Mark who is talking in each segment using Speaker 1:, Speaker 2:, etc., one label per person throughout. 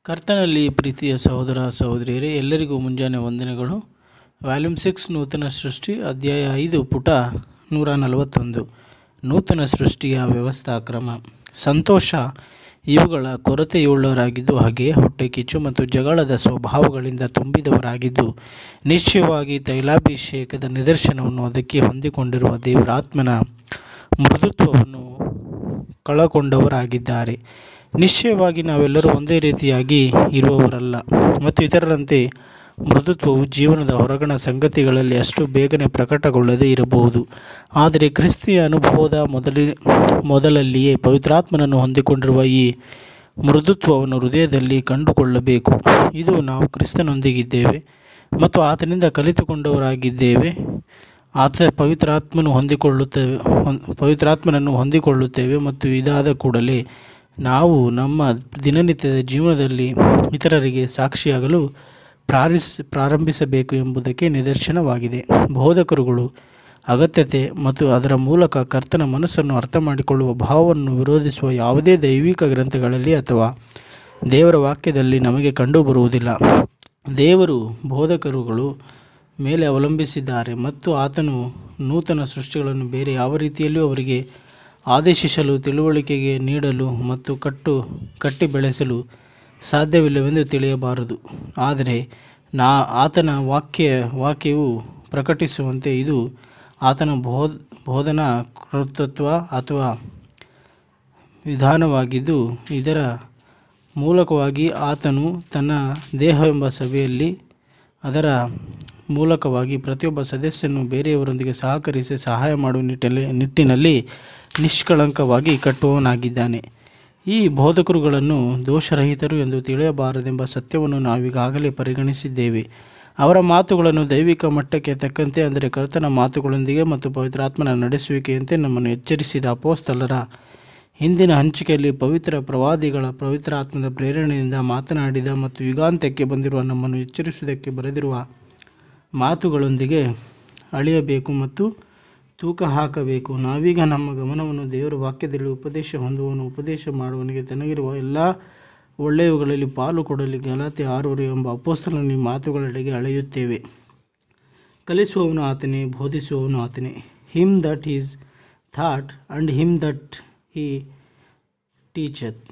Speaker 1: ಕರ್ತನಲ್ಲಿ ಪ್ರೀತಿಯ ಸಹೋದರ ಸಹೋದರಿಯರೇ ಎಲ್ಲರಿಗೂ ಮುಂಜಾನೆ ವಂದನೆಗಳು ವ್ಯಾಲ್ಯೂಮ್ ಸಿಕ್ಸ್ ನೂತನ ಸೃಷ್ಟಿ ಅಧ್ಯಾಯ ಐದು ಪುಟ ನೂರ ನಲವತ್ತೊಂದು ನೂತನ ಸೃಷ್ಟಿಯ ವ್ಯವಸ್ಥಾ ಕ್ರಮ ಸಂತೋಷ ಇವುಗಳ ಕೊರತೆಯುಳ್ಳವರಾಗಿದ್ದು ಹಾಗೆಯೇ ಹೊಟ್ಟೆ ಕಿಚ್ಚು ಮತ್ತು ಜಗಳದ ಸ್ವಭಾವಗಳಿಂದ ತುಂಬಿದವರಾಗಿದ್ದು ನಿಶ್ಚಯವಾಗಿ ತೈಲಾಭಿಷೇಕದ ನಿದರ್ಶನವನ್ನು ಅದಕ್ಕೆ ಹೊಂದಿಕೊಂಡಿರುವ ದೇವರಾತ್ಮನ ಮೃದುತ್ವವನ್ನು ಕಳಕೊಂಡವರಾಗಿದ್ದಾರೆ ನಿಶ್ಚಯವಾಗಿ ನಾವೆಲ್ಲರೂ ಒಂದೇ ರೀತಿಯಾಗಿ ಇರುವವರಲ್ಲ ಮತ್ತು ಇತರರಂತೆ ಮೃದುತ್ವವು ಜೀವನದ ಹೊರಗಣ ಸಂಗತಿಗಳಲ್ಲಿ ಅಷ್ಟು ಬೇಗನೆ ಪ್ರಕಟಗೊಳ್ಳದೇ ಇರಬಹುದು ಆದರೆ ಕ್ರಿಸ್ತಿಯ ಅನುಭವದ ಮೊದಲಿ ಮೊದಲಲ್ಲಿಯೇ ಪವಿತ್ರಾತ್ಮನನ್ನು ಹೊಂದಿಕೊಂಡಿರುವ ಈ ಮೃದುತ್ವವನ್ನು ಹೃದಯದಲ್ಲಿ ಕಂಡುಕೊಳ್ಳಬೇಕು ಇದು ನಾವು ಕ್ರಿಸ್ತನೊಂದಿಗಿದ್ದೇವೆ ಮತ್ತು ಆತನಿಂದ ಕಲಿತುಕೊಂಡವರಾಗಿದ್ದೇವೆ ಆತ ಪವಿತ್ರಾತ್ಮನು ಹೊಂದಿಕೊಳ್ಳುತ್ತೇವೆ ಹೊಂ- ಪವಿತ್ರಾತ್ಮನನ್ನು ಹೊಂದಿಕೊಳ್ಳುತ್ತೇವೆ ಮತ್ತು ಇದಾದ ಕೂಡಲೇ ನಾವು ನಮ್ಮ ದಿನನಿತ್ಯದ ಜೀವನದಲ್ಲಿ ಇತರರಿಗೆ ಸಾಕ್ಷಿಯಾಗಲು ಪ್ರಾರಿಸ್ ಪ್ರಾರಂಭಿಸಬೇಕು ಎಂಬುದಕ್ಕೆ ನಿದರ್ಶನವಾಗಿದೆ ಬೋಧಕರುಗಳು ಅಗತ್ಯತೆ ಮತ್ತು ಅದರ ಮೂಲಕ ಕರ್ತನ ಮನಸ್ಸನ್ನು ಅರ್ಥ ಮಾಡಿಕೊಳ್ಳುವ ಭಾವವನ್ನು ವಿರೋಧಿಸುವ ಯಾವುದೇ ದೈವಿಕ ಗ್ರಂಥಗಳಲ್ಲಿ ಅಥವಾ ದೇವರ ವಾಕ್ಯದಲ್ಲಿ ನಮಗೆ ಕಂಡುಬರುವುದಿಲ್ಲ ದೇವರು ಬೋಧಕರುಗಳು ಮೇಲೆ ಅವಲಂಬಿಸಿದ್ದಾರೆ ಮತ್ತು ಆತನು ನೂತನ ಸೃಷ್ಟಿಗಳನ್ನು ಬೇರೆ ಯಾವ ರೀತಿಯಲ್ಲಿಯೂ ಅವರಿಗೆ ಆದೇಶಿಸಲು ತಿಳುವಳಿಕೆಗೆ ನೀಡಲು ಮತ್ತು ಕಟ್ಟು ಕಟ್ಟಿ ಬೆಳೆಸಲು ಸಾಧ್ಯವಿಲ್ಲವೆಂದು ತಿಳಿಯಬಾರದು ಆದರೆ ನಾ ಆತನ ವಾಕ್ಯ ವಾಕ್ಯವು ಪ್ರಕಟಿಸುವಂತೆ ಇದು ಆತನ ಬೋಧ ಬೋಧನಾ ಕರ್ತೃತ್ವ ಅಥವಾ ವಿಧಾನವಾಗಿದ್ದು ಇದರ ಮೂಲಕವಾಗಿ ಆತನು ತನ್ನ ದೇಹವೆಂಬ ಸಭೆಯಲ್ಲಿ ಅದರ ಮೂಲಕವಾಗಿ ಪ್ರತಿಯೊಬ್ಬ ಸದಸ್ಯನು ಬೇರೆಯವರೊಂದಿಗೆ ಸಹಕರಿಸಿ ಸಹಾಯ ಮಾಡುವ ನಿಟ್ಟಲ್ಲಿ ನಿಟ್ಟಿನಲ್ಲಿ ನಿಷ್ಕಳಂಕವಾಗಿ ಕಟ್ಟುವವನಾಗಿದ್ದಾನೆ ಈ ಬೋಧಕರುಗಳನ್ನು ದೋಷರಹಿತರು ಎಂದು ತಿಳಿಯಬಾರದೆಂಬ ಸತ್ಯವನ್ನು ನಾವೀಗಾಗಲೇ ಪರಿಗಣಿಸಿದ್ದೇವೆ ಅವರ ಮಾತುಗಳನ್ನು ದೈವಿಕ ಮಟ್ಟಕ್ಕೆ ತಕ್ಕಂತೆ ಅಂದರೆ ಕರ್ತನ ಮಾತುಗಳೊಂದಿಗೆ ಮತ್ತು ಪವಿತ್ರಾತ್ಮನ ನಡೆಸುವಿಕೆಯಂತೆ ನಮ್ಮನ್ನು ಎಚ್ಚರಿಸಿದ ಅಪೋಸ್ತಲರ ಹಿಂದಿನ ಹಂಚಿಕೆಯಲ್ಲಿ ಪವಿತ್ರ ಪ್ರವಾದಿಗಳ ಪವಿತ್ರಾತ್ಮದ ಪ್ರೇರಣೆಯಿಂದ ಮಾತನಾಡಿದ ಮತ್ತು ಯುಗಾಂತ್ಯಕ್ಕೆ ಬಂದಿರುವ ನಮ್ಮನ್ನು ಎಚ್ಚರಿಸುವುದಕ್ಕೆ ಬರೆದಿರುವ ಮಾತುಗಳೊಂದಿಗೆ ಅಳೆಯಬೇಕು ಮತ್ತು ತೂಕ ಹಾಕಬೇಕು ನಾವೀಗ ನಮ್ಮ ಗಮನವನ್ನು ದೇವರ ವಾಕ್ಯದಲ್ಲಿ ಉಪದೇಶ ಹೊಂದುವವನು ಉಪದೇಶ ಮಾಡುವವನಿಗೆ ತನಗಿರುವ ಎಲ್ಲ ಒಳ್ಳೆಯವುಗಳಲ್ಲಿ ಪಾಲು ಕೊಡಲಿ ಗಲಾತೆ ಆರೂರು ಎಂಬ ಅಪೋಸ್ತಲನ ಈ ಮಾತುಗಳೆಡೆಗೆ ಅಳೆಯುತ್ತೇವೆ ಕಲಿಸುವವನು ಆತನೇ ಬೋಧಿಸುವವನು ಆತನೇ him that is taught and him that he teacheth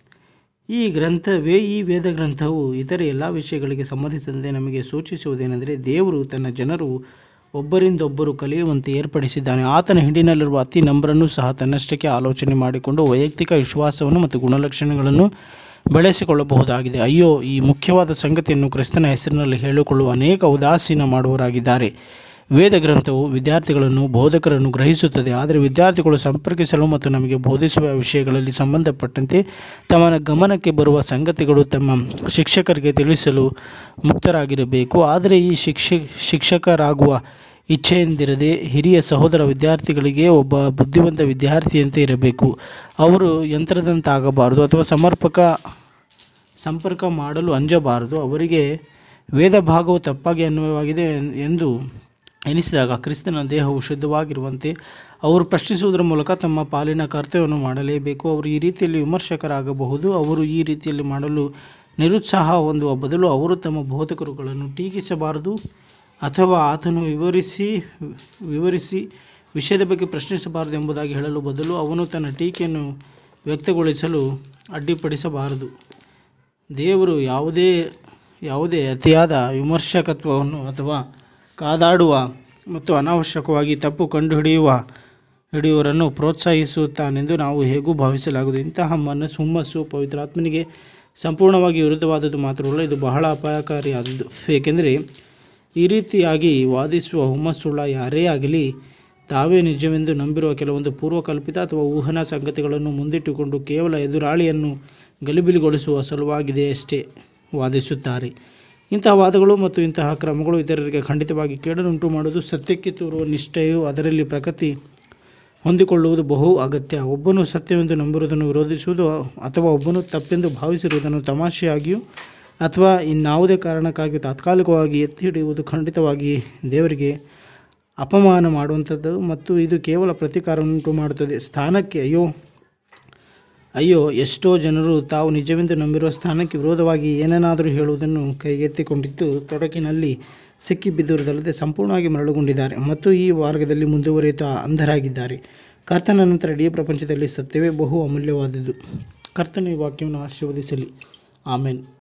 Speaker 1: ಈ ಗ್ರಂಥವೇ ಈ ವೇದ ಗ್ರಂಥವು ಇತರ ಎಲ್ಲ ವಿಷಯಗಳಿಗೆ ಸಂಬಂಧಿಸಿದಂತೆ ನಮಗೆ ಸೂಚಿಸುವುದೇನೆಂದರೆ ದೇವರು ತನ್ನ ಜನರು ಒಬ್ಬರಿಂದೊಬ್ಬರು ಕಲಿಯುವಂತೆ ಏರ್ಪಡಿಸಿದ್ದಾನೆ ಆತನ ಹಿಂಡಿನಲ್ಲಿರುವ ಅತಿ ನಂಬರನ್ನು ಸಹ ತನ್ನಷ್ಟಕ್ಕೆ ಆಲೋಚನೆ ಮಾಡಿಕೊಂಡು ವೈಯಕ್ತಿಕ ವಿಶ್ವಾಸವನ್ನು ಮತ್ತು ಗುಣಲಕ್ಷಣಗಳನ್ನು ಬೆಳೆಸಿಕೊಳ್ಳಬಹುದಾಗಿದೆ ಅಯ್ಯೋ ಈ ಮುಖ್ಯವಾದ ಸಂಗತಿಯನ್ನು ಕ್ರಿಸ್ತನ ಹೆಸರಿನಲ್ಲಿ ಹೇಳಿಕೊಳ್ಳುವ ಅನೇಕ ಉದಾಸೀನ ಮಾಡುವವರಾಗಿದ್ದಾರೆ ವೇದ ಗ್ರಂಥವು ವಿದ್ಯಾರ್ಥಿಗಳನ್ನು ಬೋಧಕರನ್ನು ಗ್ರಹಿಸುತ್ತದೆ ಆದರೆ ವಿದ್ಯಾರ್ಥಿಗಳು ಸಂಪರ್ಕಿಸಲು ಮತ್ತು ನಮಗೆ ಬೋಧಿಸುವ ವಿಷಯಗಳಲ್ಲಿ ಸಂಬಂಧಪಟ್ಟಂತೆ ತಮ್ಮ ಗಮನಕ್ಕೆ ಬರುವ ಸಂಗತಿಗಳು ತಮ್ಮ ಶಿಕ್ಷಕರಿಗೆ ತಿಳಿಸಲು ಮುಕ್ತರಾಗಿರಬೇಕು ಆದರೆ ಈ ಶಿಕ್ಷ ಶಿಕ್ಷಕರಾಗುವ ಇಚ್ಛೆಯಿಂದಿರದೆ ಹಿರಿಯ ಸಹೋದರ ವಿದ್ಯಾರ್ಥಿಗಳಿಗೆ ಒಬ್ಬ ಬುದ್ಧಿವಂತ ವಿದ್ಯಾರ್ಥಿಯಂತೆ ಇರಬೇಕು ಅವರು ಯಂತ್ರದಂತಾಗಬಾರದು ಅಥವಾ ಸಮರ್ಪಕ ಸಂಪರ್ಕ ಮಾಡಲು ಅಂಜಬಾರದು ಅವರಿಗೆ ವೇದ ಭಾಗವು ತಪ್ಪಾಗಿ ಅನ್ವಯವಾಗಿದೆ ಎಂದು ಎನಿಸಿದಾಗ ಕ್ರಿಸ್ತನ ದೇಹವು ಶುದ್ಧವಾಗಿರುವಂತೆ ಅವರು ಪ್ರಶ್ನಿಸುವುದರ ಮೂಲಕ ತಮ್ಮ ಪಾಲಿನ ಕರ್ತವ್ಯವನ್ನು ಮಾಡಲೇಬೇಕು ಅವರು ಈ ರೀತಿಯಲ್ಲಿ ವಿಮರ್ಶಕರಾಗಬಹುದು ಅವರು ಈ ರೀತಿಯಲ್ಲಿ ಮಾಡಲು ನಿರುತ್ಸಾಹ ಹೊಂದುವ ಬದಲು ಅವರು ತಮ್ಮ ಬೋಧಕರುಗಳನ್ನು ಟೀಕಿಸಬಾರದು ಅಥವಾ ಆತನು ವಿವರಿಸಿ ವಿವರಿಸಿ ವಿಷಯದ ಬಗ್ಗೆ ಪ್ರಶ್ನಿಸಬಾರದು ಎಂಬುದಾಗಿ ಹೇಳಲು ಬದಲು ಅವನು ತನ್ನ ಟೀಕೆಯನ್ನು ವ್ಯಕ್ತಗೊಳಿಸಲು ಅಡ್ಡಿಪಡಿಸಬಾರದು ದೇವರು ಯಾವುದೇ ಯಾವುದೇ ಅತಿಯಾದ ವಿಮರ್ಶಕತ್ವವನ್ನು ಅಥವಾ ಕಾದಾಡುವ ಮತ್ತು ಅನಾವಶ್ಯಕವಾಗಿ ತಪ್ಪು ಕಂಡುಹಿಡಿಯುವ ಹಿಡಿಯುವವರನ್ನು ಪ್ರೋತ್ಸಾಹಿಸುತ್ತಾನೆಂದು ನಾವು ಹೇಗೂ ಭಾವಿಸಲಾಗುವುದು ಇಂತಹ ಮನಸ್ಸು ಹುಮ್ಮಸ್ಸು ಪವಿತ್ರಾತ್ಮನಿಗೆ ಸಂಪೂರ್ಣವಾಗಿ ವಿರುದ್ಧವಾದದ್ದು ಮಾತ್ರವಲ್ಲ ಇದು ಬಹಳ ಅಪಾಯಕಾರಿಯಾದದ್ದು ಏಕೆಂದರೆ ಈ ರೀತಿಯಾಗಿ ವಾದಿಸುವ ಹುಮ್ಮಸ್ಸುಳ್ಳ ಯಾರೇ ಆಗಲಿ ತಾವೇ ನಿಜವೆಂದು ನಂಬಿರುವ ಕೆಲವೊಂದು ಪೂರ್ವಕಲ್ಪಿತ ಅಥವಾ ಊಹನಾ ಸಂಗತಿಗಳನ್ನು ಮುಂದಿಟ್ಟುಕೊಂಡು ಕೇವಲ ಎದುರಾಳಿಯನ್ನು ಗಲಿಬಿಲಿಗೊಳಿಸುವ ಸಲುವಾಗಿದೆ ಅಷ್ಟೇ ವಾದಿಸುತ್ತಾರೆ ಇಂತಹ ವಾದಗಳು ಮತ್ತು ಇಂತಹ ಕ್ರಮಗಳು ಇತರರಿಗೆ ಖಂಡಿತವಾಗಿ ಕೇಡನ್ನುಂಟು ಮಾಡುವುದು ಸತ್ಯಕ್ಕೆ ತೋರುವ ನಿಷ್ಠೆಯು ಅದರಲ್ಲಿ ಪ್ರಗತಿ ಹೊಂದಿಕೊಳ್ಳುವುದು ಬಹು ಅಗತ್ಯ ಒಬ್ಬನು ಸತ್ಯವೆಂದು ನಂಬಿರುವುದನ್ನು ವಿರೋಧಿಸುವುದು ಅಥವಾ ಒಬ್ಬನು ತಪ್ಪೆಂದು ಭಾವಿಸಿರುವುದನ್ನು ತಮಾಷೆಯಾಗಿಯೂ ಅಥವಾ ಇನ್ನಾವುದೇ ಕಾರಣಕ್ಕಾಗಿ ತಾತ್ಕಾಲಿಕವಾಗಿ ಎತ್ತಿ ಹಿಡಿಯುವುದು ಖಂಡಿತವಾಗಿ ದೇವರಿಗೆ ಅಪಮಾನ ಮಾಡುವಂಥದ್ದು ಮತ್ತು ಇದು ಕೇವಲ ಪ್ರತೀಕಾರವನ್ನುಂಟು ಮಾಡುತ್ತದೆ ಸ್ಥಾನಕ್ಕೆ ಅಯ್ಯೋ ಅಯ್ಯೋ ಎಷ್ಟೋ ಜನರು ತಾವು ನಿಜವೆಂದು ನಂಬಿರುವ ಸ್ಥಾನಕ್ಕೆ ವಿರೋಧವಾಗಿ ಏನನ್ನಾದರೂ ಹೇಳುವುದನ್ನು ಕೈಗೆತ್ತಿಕೊಂಡಿದ್ದು ತೊಡಕಿನಲ್ಲಿ ಸಿಕ್ಕಿಬಿದ್ದಿರುವುದಲ್ಲದೆ ಸಂಪೂರ್ಣವಾಗಿ ಮರಳುಗೊಂಡಿದ್ದಾರೆ ಮತ್ತು ಈ ಮಾರ್ಗದಲ್ಲಿ ಮುಂದುವರಿಯುತ್ತಾ ಅಂಧರಾಗಿದ್ದಾರೆ ಕರ್ತನ ನಂತರ ಇಡೀ ಪ್ರಪಂಚದಲ್ಲಿ ಸತ್ಯವೇ ಬಹು ಅಮೂಲ್ಯವಾದುದು ಕರ್ತನ ಈ ವಾಕ್ಯವನ್ನು ಆಶೀರ್ವದಿಸಲಿ ಆಮೇನ್